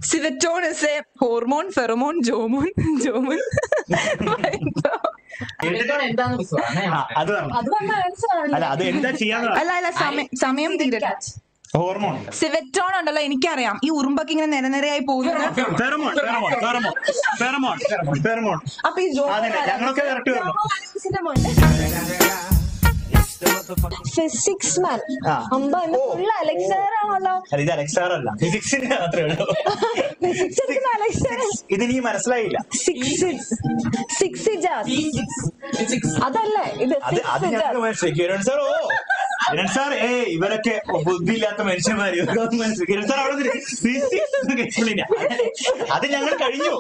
Civetone is a hormone pheromone Jomon Jomon civetone എന്താന്ന് miss ആ, അത് പറഞ്ഞു അത് വന്ന ആൻസർ അല്ല ആണല്ലോ അത് എന്താ ചെയ്യാന്ന് അല്ല അല്ല സമയം സമയം തീരട്ടെ ഹോർമോൺ സിവറ്റോൺ ഉണ്ടല്ലോ എനിക്കറിയാം ഈ ഉറുമ്പൊക്കെ ഇങ്ങനെ നിര നിരയായി പോകുന്നത് pheromone pheromone pheromone pheromone pheromone അപ്പൊ ഈ ജോ അതന്നെ ഞങ്ങളൊക്കെ കറക്റ്റ് പറഞ്ഞു ഫിസിക്സ് മാൻ ആ. അമ്പ ഫുള്ള് അലക്സാർ ആണല്ലോ അല്ല ഇത് അലക്സാർ അല്ല ഫിസിക്സിന് മാത്രമേ ഉള്ളൂ ഫിസിക്സ് എടുക്കുന്ന അലക്സാർ ഇത് നീ മനസ്സിലായില്ല സിക്സ് സിക്സ് ഫിസിക്സ് അതല്ലേ ഇത് അത് അത് സിക്സ് ഞങ്ങൾക്ക് മനസ്സിലായി കിരൺ സാർ ഓ കിരൺ സാർ ഏ ഇവരൊക്കെ ബുദ്ധിയില്ലാത്ത മനുഷ്യന്മാര് ഇവർക്ക് മനസ്സിലായി കിരൺ സാർ അവിടെ നിന്ന് physics എന്ന് കേട്ടില്ല. അത് ഞങ്ങൾ കഴിഞ്ഞു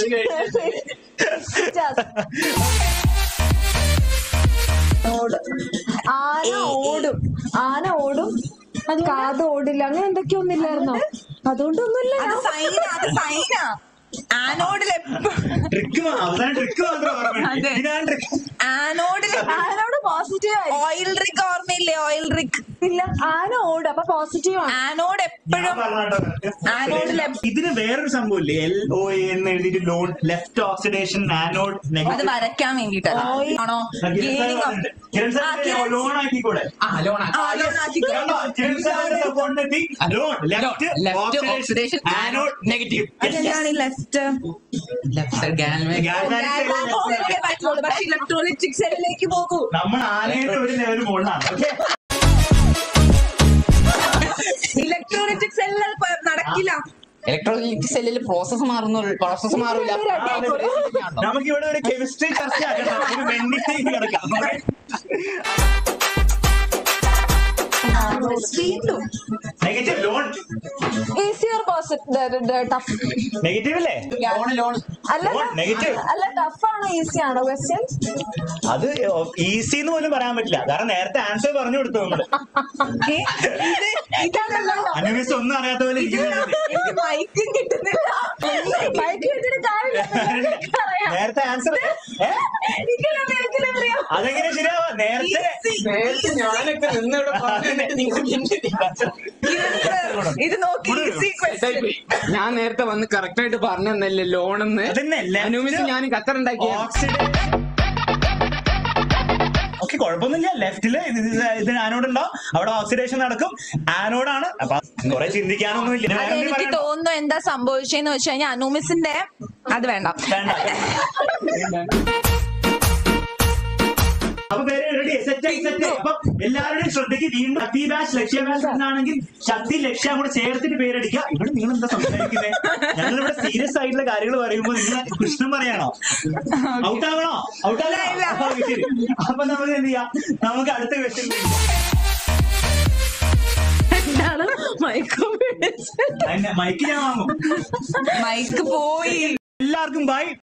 ആന ഓടും ആന ഓടും കാത് ഓടില്ല അങ്ങനെ എന്തൊക്കെയോ ഒന്നില്ലായിരുന്നോ അതുകൊണ്ടൊന്നുമില്ല അത് സൈന അത് സൈന ആനോഡിൽ ട്രിക്ക് അവസാനം ട്രിക്ക് മാത്രം ഓർമ്മയുണ്ട്. അതെ. ഇതിനാണ് ട്രിക്ക് ആനോഡിൽ ആനോട് പോസിറ്റീവ് ആയി ഓയിൽ റിഗ് ഓർമ്മയില്ലേ ഓയിൽ റിഗ് ഇല്ല ആന ഓടും അപ്പൊ പോസിറ്റീവ് ആണ് ആനോഡ് ഞാൻ എപ്പോഴും പറഞ്ഞോട്ടോ. ആനോഡിൽ എപ്പ- ഇതിന് വേറൊരു സംഭവമില്ലേ എൽ ഒ എ എന്ന് എഴുതിയിട്ട് ലോൺ ലെഫ്റ്റ് ഓക്സിഡേഷൻ ആനോഡ് അത് നെഗറ്റീവ് വരയ്ക്കാൻ വേണ്ടിട്ടല്ല ആണോ ഗെയിനിങ് ഓഫ് കിരൺ ആ, സാർ കിരൺ ലോൺ ആക്കിക്കൂടെ ആ ലോൺ ആ, ലോൺ ആക്കിക്കോ. കണ്ടോ? കിരൺ സാറിന്റെ സപ്പോർട്ടിനെത്തി loan left Left oxidation oxidation anode negative അതെന്താണ് ഈ ലെഫ്റ്റ് ലെഫ്റ്റ് സൈഡ് ഗാൽവാനിക് പക്ഷെ ഇലക്ട്രോണിക് സെല്ലിലേക്ക് പോകൂ നമ്മൾ ആനയുടെ ഒരു ലെവൽ മുകളിലാണ് ഓക്കെ ഇലക്ട്രോണിക് സെല്ലുകൾ നടക്കില്ല ഇലക്ട്രോണിക് സെല്ലിൽ പ്രോസസ് മാറുന്നു പ്രോസസ് മാറില്ല നമുക്ക് ഇവിടെ ഒരു കെമിസ്ട്രി ചർച്ച ആക്കണം ഒരു വെണ്ടിലേക്ക് കിടക്കാം വീണ്ടും negative loan easier positive tough negative അല്ലേ ലോൺ ലോൺ അല്ല ലോൺ നെഗറ്റീവ് അല്ല ടഫ് ആണോ ഈസി ആണോ ക്വസ്റ്റ്യൻ അത് ഈസി എന്ന് പോലും പറയാൻ പറ്റില്ല കാരണം നേരത്തെ ആൻസർ പറഞ്ഞു കൊടുത്തു നമ്മള് ഏ, ഇത് ഇതാണല്ലോ അനുമിസ് ഒന്നും അറിയാത്ത പോലെ ഇരിക്കുന്നത് എനിക്ക് മൈക്കും കിട്ടുന്നില്ല ബൈക്ക് വെച്ചിട്ട് കാര്യമില്ല അറിയാം നേരത്തെ ആൻസർ എനിക്കല്ല നിനക്കല്ലേ അറിയാം അതെങ്ങനെ ശരിയാവാ നേരത്തെ നേരത്തെ ഞാനൊക്കെ നിന്ന് ഇവിടെ പറഞ്ഞിട്ട് നിങ്ങൾ ഇത് ഇത് നോക്കി ഈസി ക്വസ്റ്റ്യൻ ഞാൻ നേരത്തെ വന്ന് കറക്റ്റ് ആയിട്ട് പറഞ്ഞു തന്നല്ലേ ലോൺ എന്ന് അതന്നെ അനുമിച്ച് ഞാൻ ഖത്തർ ഉണ്ടാക്കിയ ഓക്കെ കുഴപ്പമൊന്നുമില്ല ലെഫ്റ്റില് ഇത് ഇത് ഇത് ആനോഡ് ഉണ്ടാവും അവിടെ ഓക്സിഡേഷൻ നടക്കും ആനോഡാണ് അപ്പൊ കുറെ ചിന്തിക്കാനൊന്നും ഇല്ല അത് എനിക്ക് തോന്നുന്നു എന്താ സംഭവിച്ചെന്ന് വെച്ച് കഴിഞ്ഞാൽ അനൂമിസിന്റെ അത് വേണ്ട വേണ്ട അപ്പൊ പേര് റെഡി സെറ്റ് ആയി സെറ്റ് അപ്പൊ എല്ലാവരുടെയും ശ്രദ്ധയ്ക്ക് വീണ്ടും ശക്തി ബാച്ച് ലക്ഷ്യ ബാച്ച് എന്നാണെങ്കിൽ ശക്തി ലക്ഷ്യം കൂടെ ചേർത്തിട്ട് പേരടിക്കുക ഇവിടെ നിങ്ങൾ എന്താ സംസാരിക്കുന്നത് ഞങ്ങൾ ഇവിടെ സീരിയസ് ആയിട്ടുള്ള കാര്യങ്ങൾ പറയുമ്പോൾ നിങ്ങൾ കൃഷ്ണൻ പറയാണോ ഔട്ട് ആവണോ ഔട്ട് ഇല്ല, ഇല്ല. അപ്പൊ നമുക്ക് എന്ത് ചെയ്യാം നമുക്ക് അടുത്ത ക്വസ്റ്റ്യൻ എന്താണ് മൈക്കോ മൈക്ക് ഞാൻ വാങ്ങും മൈക്ക് പോയി എല്ലാവർക്കും ബൈ